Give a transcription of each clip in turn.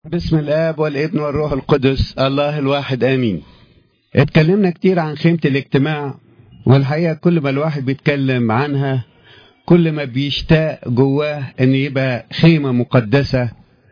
بسم الاب والابن والروح القدس الله الواحد امين اتكلمنا كتير عن خيمة الاجتماع والحقيقة كل ما الواحد بيتكلم عنها كل ما بيشتاق جواه ان يبقى خيمة مقدسة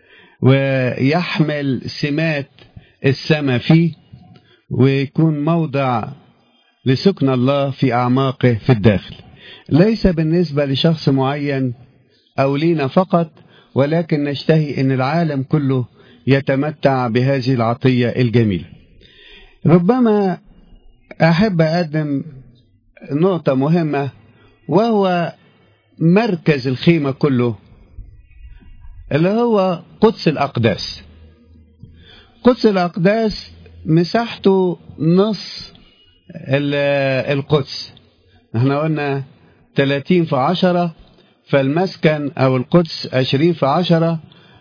ويحمل سمات السماء فيه ويكون موضع لسكن الله في اعماقه في الداخل ليس بالنسبة لشخص معين او لينا فقط ولكن نشتهي ان العالم كله يتمتع بهذه العطية الجميلة ربما أحب أقدم نقطة مهمة وهو مركز الخيمة كله اللي هو قدس الأقداس قدس الأقداس مساحته نص القدس احنا قلنا 30 في 10 فالمسكن أو القدس 20 في 10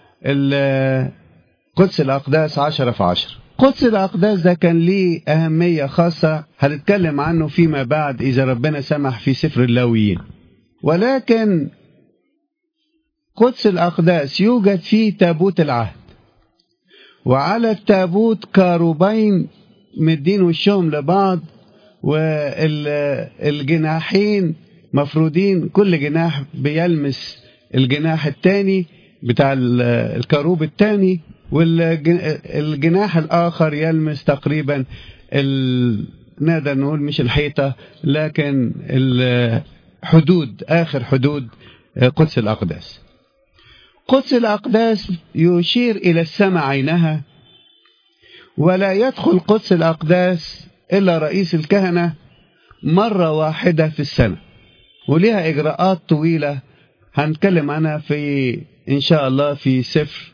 قدس الأقداس عشرة في عشرة قدس الأقداس ده كان ليه أهمية خاصة هنتكلم عنه فيما بعد إذا ربنا سمح في سفر اللاويين ولكن قدس الأقداس يوجد فيه تابوت العهد وعلى التابوت كاروبين مدين وشهم لبعض والجناحين مفروضين كل جناح بيلمس الجناح الثاني بتاع الكروب الثاني والجناح الآخر يلمس تقريبا نقدر نقول مش الحيطة لكن الحدود آخر حدود قدس الأقداس قدس الأقداس يشير إلى السماء عينها ولا يدخل قدس الأقداس إلا رئيس الكهنة مرة واحدة في السنة ولها إجراءات طويلة هنتكلم عنها في إن شاء الله في سفر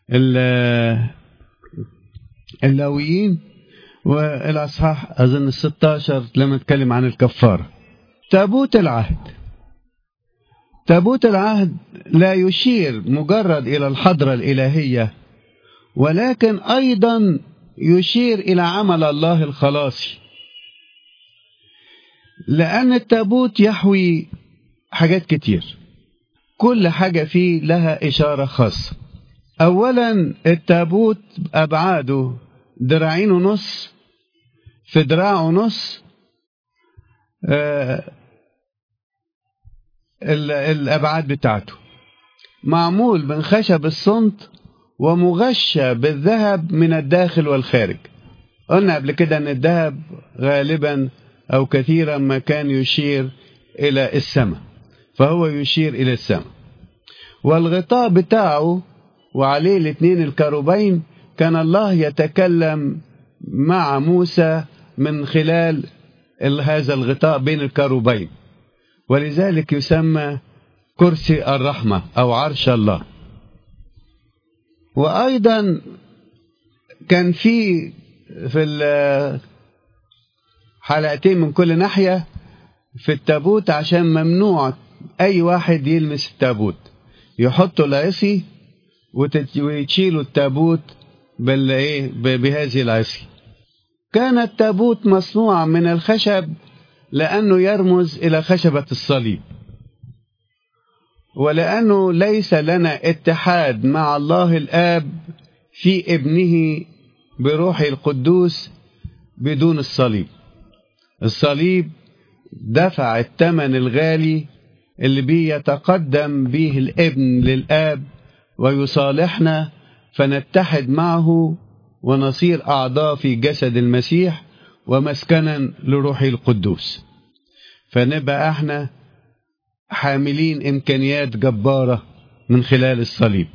اللاويين والأصحاح أظن الستاشر لما نتكلم عن الكفارة تابوت العهد تابوت العهد لا يشير مجرد إلى الحضرة الإلهية ولكن أيضا يشير إلى عمل الله الخلاصي لأن التابوت يحوي حاجات كتير كل حاجة فيه لها إشارة خاصة أولا التابوت أبعاده دراعين ونص في دراع ونص آه الأبعاد بتاعته معمول من خشب الصمت ومغشى بالذهب من الداخل والخارج قلنا قبل كده أن الذهب غالبا أو كثيرا ما كان يشير إلى السماء فهو يشير إلى السماء والغطاء بتاعه وعليه الاثنين الكروبين كان الله يتكلم مع موسى من خلال هذا الغطاء بين الكروبين ولذلك يسمى كرسي الرحمة أو عرش الله وأيضا كان في في حلقتين من كل ناحية في التابوت عشان ممنوع أي واحد يلمس التابوت يحطوا العصي ويشيلوا التابوت بالايه بهذه العصي كان التابوت مصنوع من الخشب لأنه يرمز إلى خشبة الصليب ولأنه ليس لنا اتحاد مع الله الآب في ابنه بروحه القدوس بدون الصليب الصليب دفع الثمن الغالي اللي بيتقدم به الابن للآب ويصالحنا فنتحد معه ونصير أعضاء في جسد المسيح ومسكنا لروحه القدوس فنبقى احنا حاملين إمكانيات جبارة من خلال الصليب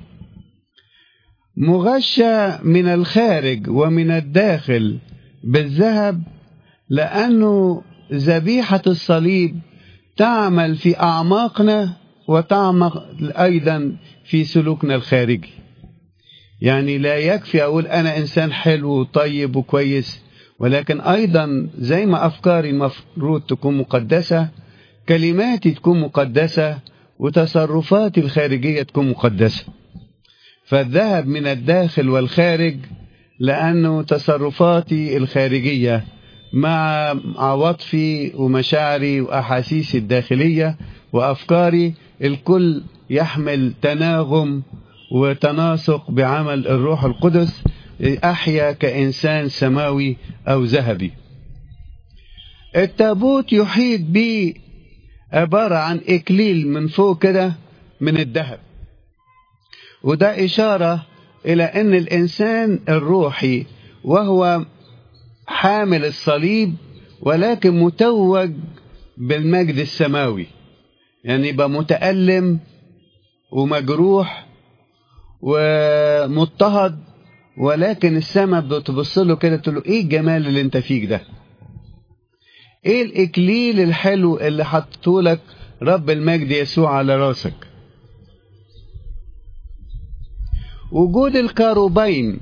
مغشى من الخارج ومن الداخل بالذهب لأنه ذبيحة الصليب تعمل في أعماقنا وتعمق أيضا في سلوكنا الخارجي يعني لا يكفي أقول أنا إنسان حلو وطيب وكويس ولكن أيضا زي ما أفكاري المفروض تكون مقدسة كلماتي تكون مقدسة وتصرفاتي الخارجية تكون مقدسة فالذهب من الداخل والخارج لأنه تصرفاتي الخارجية مع عواطفي ومشاعري وأحاسيسي الداخلية وأفكاري الكل يحمل تناغم وتناسق بعمل الروح القدس أحيا كإنسان سماوي أو ذهبي التابوت يحيط به عبارة عن إكليل من فوق كده من الذهب وده إشارة إلى أن الإنسان الروحي وهو حامل الصليب ولكن متوج بالمجد السماوي يعني يبقى متألم ومجروح ومضطهد ولكن السماء بتبص له كده تقول له ايه الجمال اللي انت فيك ده ايه الاكليل الحلو اللي حطته لك رب المجد يسوع على راسك وجود الكاروبين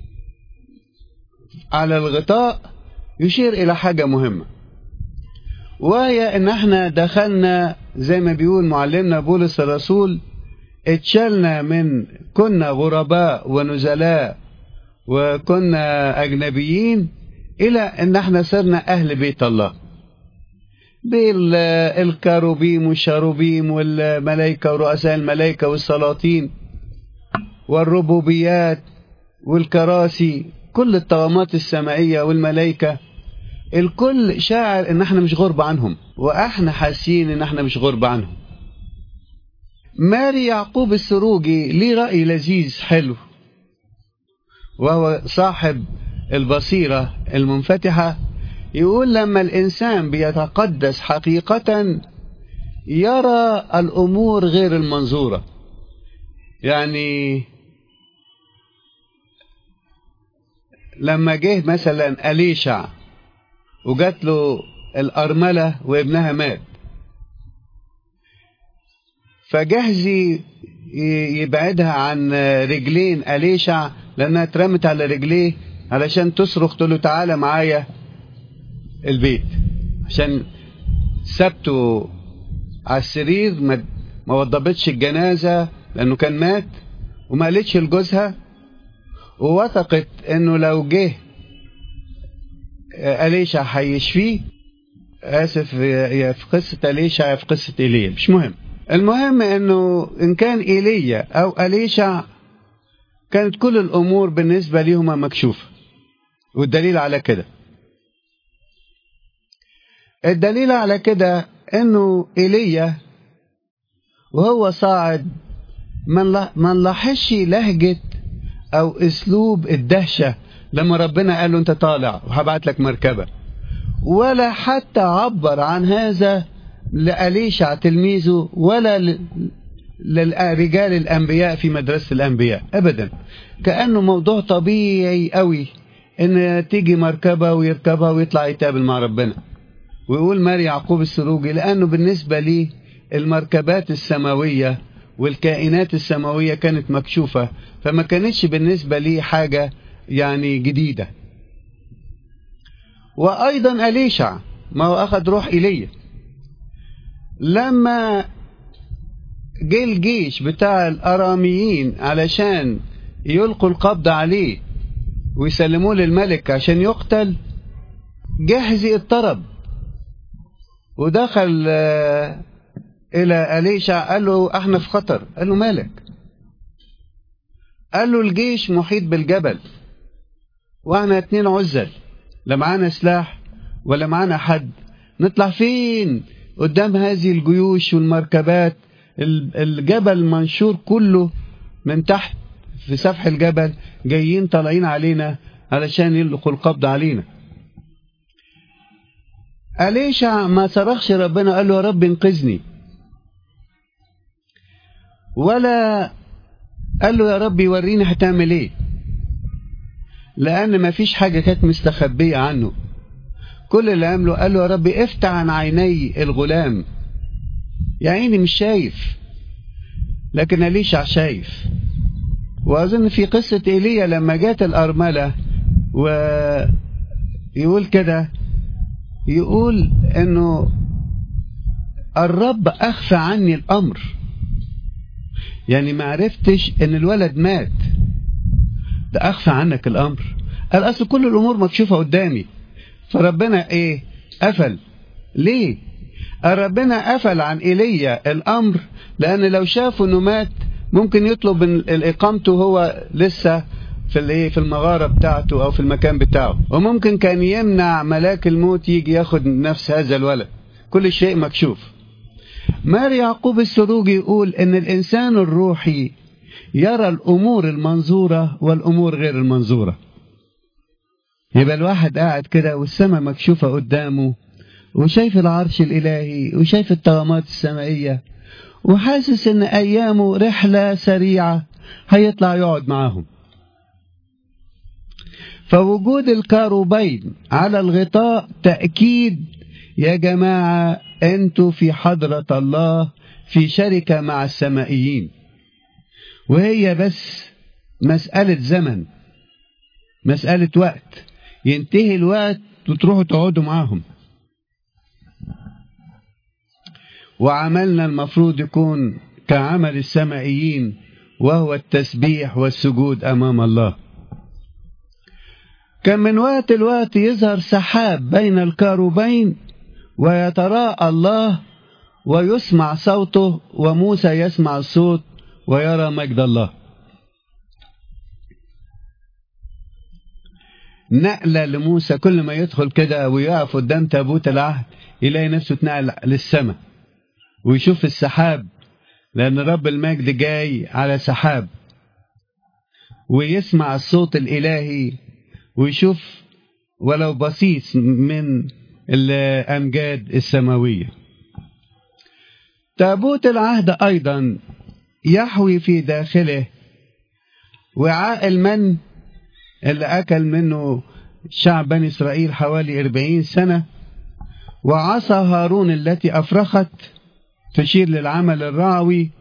على الغطاء يشير الى حاجه مهمه وهي ان احنا دخلنا زي ما بيقول معلمنا بولس الرسول اتشلنا من كنا غرباء ونزلاء وكنا اجنبيين الى ان احنا صرنا اهل بيت الله بالكاروبيم والشاروبيم والملائكة ورؤساء الملائكة والسلاطين والربوبيات والكراسي كل الطغمات السمائية والملائكة الكل شاعر ان احنا مش غرب عنهم واحنا حاسين ان احنا مش غرب عنهم ماري يعقوب السروجي ليه رأي لذيذ حلو وهو صاحب البصيرة المنفتحة يقول لما الإنسان بيتقدس حقيقة يرى الأمور غير المنظورة يعني لما جه مثلا أليشع وجات له الأرملة وابنها مات فجهزي يبعدها عن رجلين أليشع لأنها اترمت على رجليه علشان تصرخ تقول له تعالى معايا البيت عشان سبته على السرير ما ما وضبتش الجنازة لأنه كان مات وما قالتش لجوزها ووثقت إنه لو جه أليشع هيشفيه آسف يا في قصة أليشع يا في قصة إيليا مش مهم المهم إنه إن كان إيليا أو أليشع كانت كل الأمور بالنسبة ليهما مكشوفة والدليل على كده الدليل على كده انه ايليا وهو صاعد ما نلاحظش لهجة او اسلوب الدهشة لما ربنا قال له انت طالع وهبعت لك مركبة ولا حتى عبر عن هذا لأليشع تلميذه ولا للرجال الأنبياء في مدرسة الأنبياء أبدا كأنه موضوع طبيعي قوي إن تيجي مركبة ويركبها ويطلع يتقابل مع ربنا ويقول ماري يعقوب السروجي لأنه بالنسبة لي المركبات السماوية والكائنات السماوية كانت مكشوفة فما كانتش بالنسبة لي حاجة يعني جديدة وأيضا أليشع ما هو أخذ روح إيليا لما جه الجيش بتاع الأراميين علشان يلقوا القبض عليه ويسلموه للملك عشان يقتل جهزي اضطرب ودخل إلى أليشع قال له احنا في خطر قال له مالك قال له الجيش محيط بالجبل واحنا اتنين عزل لا معانا سلاح ولا معانا حد نطلع فين قدام هذه الجيوش والمركبات الجبل منشور كله من تحت في سفح الجبل جايين طالعين علينا علشان يلقوا القبض علينا أليشع ما صرخش ربنا قال له يا رب انقذني ولا قال له يا رب وريني هتعمل ايه لأن ما فيش حاجة كانت مستخبية عنه كل اللي عمله قال له يا رب افتح عن عيني الغلام يا عيني مش شايف لكن أليشع شايف وأظن في قصة إيليا لما جات الأرملة ويقول كده يقول انه الرب اخفى عني الامر يعني ما عرفتش ان الولد مات ده اخفى عنك الامر قال اصل كل الامور مكشوفه قدامي فربنا ايه قفل ليه ربنا قفل عن ايليا الامر لان لو شافوا انه مات ممكن يطلب اقامته هو لسه في الايه في المغاره بتاعته او في المكان بتاعه وممكن كان يمنع ملاك الموت يجي ياخد نفس هذا الولد كل شيء مكشوف مار يعقوب السروجي يقول ان الانسان الروحي يرى الامور المنظوره والامور غير المنظوره يبقى الواحد قاعد كده والسماء مكشوفه قدامه وشايف العرش الالهي وشايف الطغمات السمائيه وحاسس ان ايامه رحله سريعه هيطلع يقعد معاهم فوجود الكاروبين على الغطاء تأكيد يا جماعة أنتوا في حضرة الله في شركة مع السمائيين وهي بس مسألة زمن مسألة وقت ينتهي الوقت وتروحوا تقعدوا معاهم وعملنا المفروض يكون كعمل السمائيين وهو التسبيح والسجود أمام الله كان من وقت الوقت يظهر سحاب بين الكاروبين ويتراءى الله ويسمع صوته وموسى يسمع الصوت ويرى مجد الله نقلة لموسى كل ما يدخل كده ويقف قدام تابوت العهد يلاقي نفسه اتنقل للسماء ويشوف السحاب لأن رب المجد جاي على سحاب ويسمع الصوت الإلهي ويشوف ولو بسيط من الأمجاد السماوية تابوت العهد أيضا يحوي في داخله وعاء المن اللي أكل منه شعب بني إسرائيل حوالي أربعين سنة وعصا هارون التي أفرخت تشير للعمل الرعوي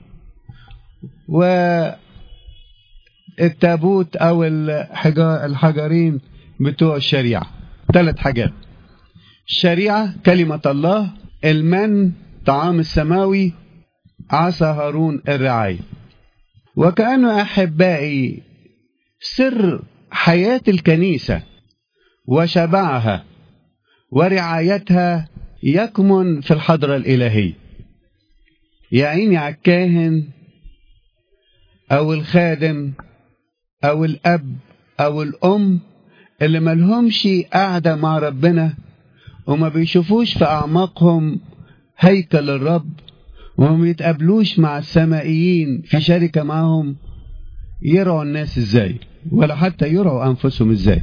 والتابوت أو الحجرين بتوع الشريعة ثلاث حاجات الشريعة كلمة الله المن طعام السماوي عصا هارون الرعاية وكأنه أحبائي سر حياة الكنيسة وشبعها ورعايتها يكمن في الحضرة الإلهية يا عيني على الكاهن أو الخادم أو الأب أو الأم اللي ملهمش قاعدة مع ربنا وما بيشوفوش في أعماقهم هيكل الرب وما بيتقابلوش مع السمائيين في شركة معهم يرعوا الناس ازاي ولا حتى يرعوا أنفسهم ازاي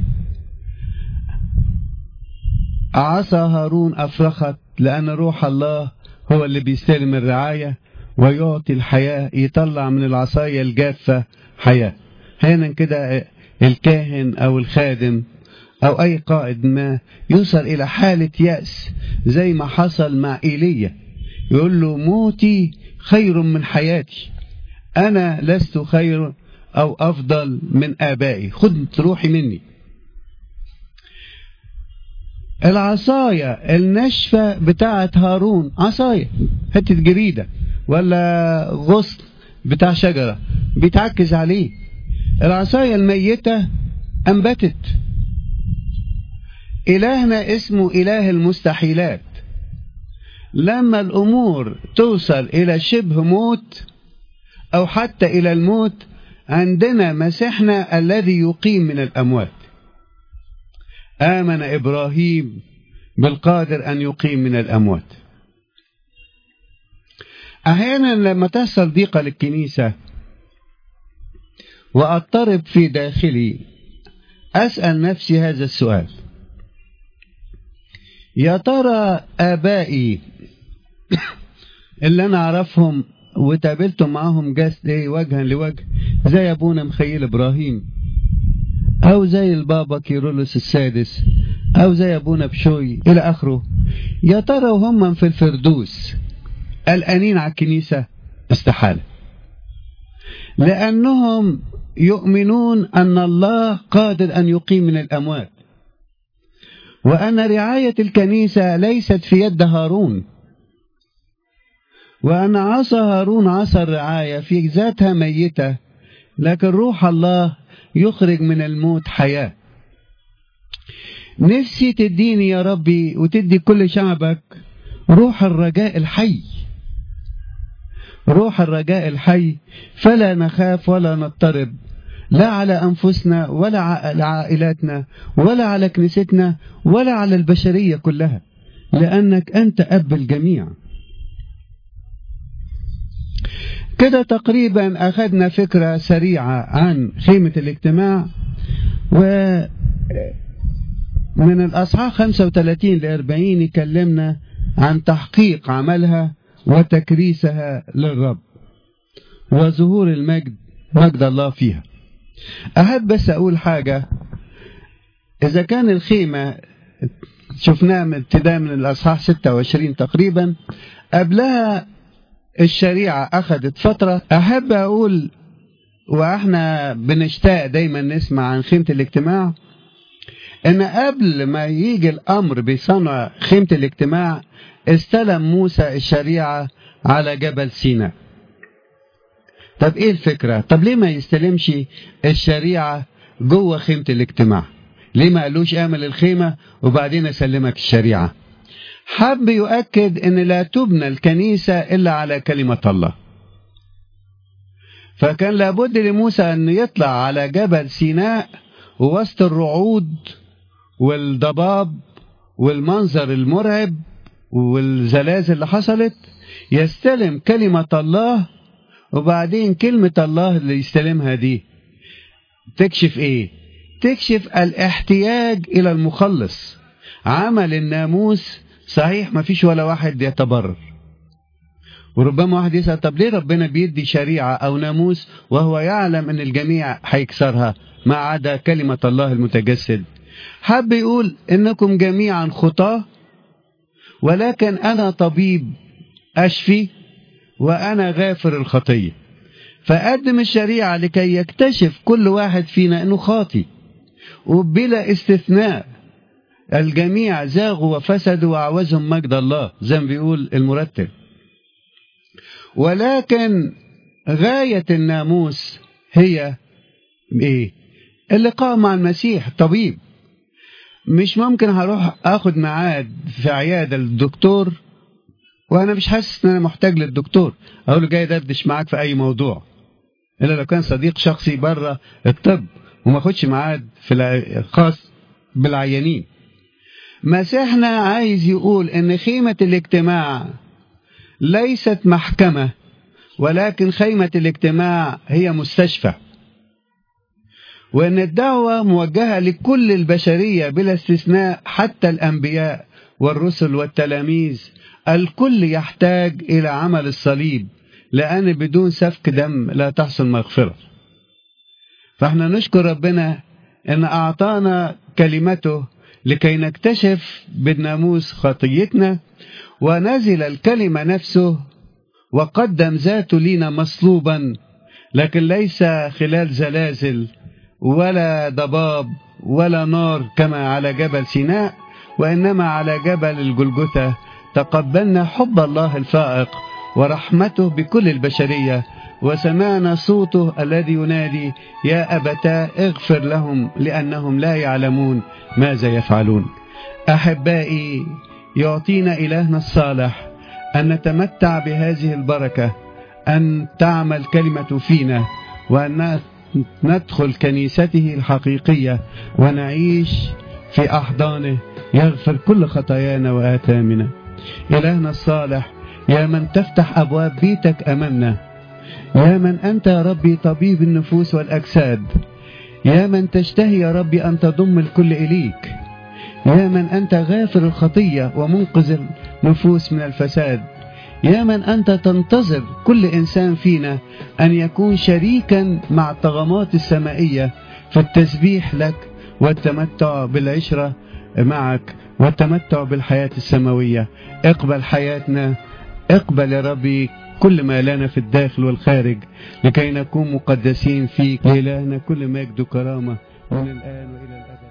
عصا هارون أفرخت لأن روح الله هو اللي بيستلم الرعاية ويعطي الحياة يطلع من العصاية الجافة حياة هنا كده الكاهن أو الخادم أو أي قائد ما يوصل إلى حالة يأس زي ما حصل مع إيليا يقول له موتي خير من حياتي أنا لست خير أو أفضل من آبائي خد روحي مني العصاية الناشفة بتاعت هارون عصاية حتة جريدة ولا غصن بتاع شجرة بيتعكز عليه العصاية الميتة أنبتت إلهنا اسمه إله المستحيلات لما الأمور توصل إلى شبه موت أو حتى إلى الموت عندنا مسيحنا الذي يقيم من الأموات آمن إبراهيم بالقادر أن يقيم من الأموات أحيانا لما تحصل ضيقة للكنيسة وأضطرب في داخلي أسأل نفسي هذا السؤال يا ترى آبائي اللي أنا أعرفهم وتقابلت معاهم جسد إيه وجها لوجه زي أبونا مخيل إبراهيم أو زي البابا كيرولوس السادس أو زي أبونا بشوي إلى آخره يا ترى وهم في الفردوس قلقانين على الكنيسة استحالة لأنهم يؤمنون أن الله قادر أن يقيم من الأموات وأن رعاية الكنيسة ليست في يد هارون وأن عصا هارون عصا الرعاية في ذاتها ميتة لكن روح الله يخرج من الموت حياة نفسي تديني يا ربي وتدي كل شعبك روح الرجاء الحي روح الرجاء الحي فلا نخاف ولا نضطرب لا على أنفسنا ولا على عائلاتنا ولا على كنيستنا ولا على البشرية كلها لأنك أنت أب الجميع كده تقريبا أخذنا فكرة سريعة عن خيمة الاجتماع و من الأصحاح 35 ل 40 يكلمنا عن تحقيق عملها وتكريسها للرب وظهور المجد مجد الله فيها أحب بس أقول حاجة إذا كان الخيمة شفناها من ابتداء من الأصحاح 26 تقريبا قبلها الشريعة أخذت فترة أحب أقول وإحنا بنشتاق دايما نسمع عن خيمة الاجتماع إن قبل ما يجي الأمر بصنع خيمة الاجتماع استلم موسى الشريعة على جبل سيناء طب ايه الفكرة طب ليه ما يستلمش الشريعة جوه خيمة الاجتماع ليه ما قالوش اعمل الخيمة وبعدين اسلمك الشريعة حب يؤكد ان لا تبنى الكنيسة الا على كلمة الله فكان لابد لموسى ان يطلع على جبل سيناء ووسط الرعود والضباب والمنظر المرعب والزلازل اللي حصلت يستلم كلمة الله وبعدين كلمة الله اللي يستلمها دي تكشف ايه تكشف الاحتياج الى المخلص عمل الناموس صحيح ما فيش ولا واحد يتبرر وربما واحد يسأل طب ليه ربنا بيدي شريعة أو ناموس وهو يعلم أن الجميع هيكسرها ما عدا كلمة الله المتجسد حب يقول إنكم جميعا خطاة ولكن أنا طبيب أشفي وأنا غافر الخطية فقدم الشريعة لكي يكتشف كل واحد فينا أنه خاطي وبلا استثناء الجميع زاغوا وفسدوا وعوزهم مجد الله زي ما بيقول المرتب ولكن غاية الناموس هي ايه اللقاء مع المسيح طبيب مش ممكن هروح اخد ميعاد في عيادة الدكتور وانا مش حاسس ان انا محتاج للدكتور اقول له جاي ادردش معاك في اي موضوع الا لو كان صديق شخصي بره الطب وما اخدش ميعاد في الخاص بالعيانين مسيحنا عايز يقول ان خيمة الاجتماع ليست محكمة ولكن خيمة الاجتماع هي مستشفى وان الدعوة موجهة لكل البشرية بلا استثناء حتى الانبياء والرسل والتلاميذ الكل يحتاج الى عمل الصليب لان بدون سفك دم لا تحصل مغفرة فاحنا نشكر ربنا ان اعطانا كلمته لكي نكتشف بالناموس خطيتنا ونزل الكلمة نفسه وقدم ذاته لنا مصلوبا لكن ليس خلال زلازل ولا ضباب ولا نار كما على جبل سيناء وإنما على جبل الجلجثة تقبلنا حب الله الفائق ورحمته بكل البشرية وسمعنا صوته الذي ينادي يا أبتا اغفر لهم لأنهم لا يعلمون ماذا يفعلون أحبائي يعطينا إلهنا الصالح أن نتمتع بهذه البركة أن تعمل كلمة فينا وأن ندخل كنيسته الحقيقية ونعيش في أحضانه يغفر كل خطايانا وآثامنا إلهنا الصالح يا من تفتح أبواب بيتك أمامنا يا من أنت يا ربي طبيب النفوس والأجساد يا من تشتهي يا ربي أن تضم الكل إليك يا من أنت غافر الخطية ومنقذ النفوس من الفساد يا من أنت تنتظر كل إنسان فينا أن يكون شريكا مع الطغمات السمائية في التسبيح لك والتمتع بالعشرة معك والتمتع بالحياة السماوية اقبل حياتنا اقبل يا ربي كل ما لنا في الداخل والخارج لكي نكون مقدسين فيك لإلهنا كل مجد وكرامة من الآن وإلى الأبد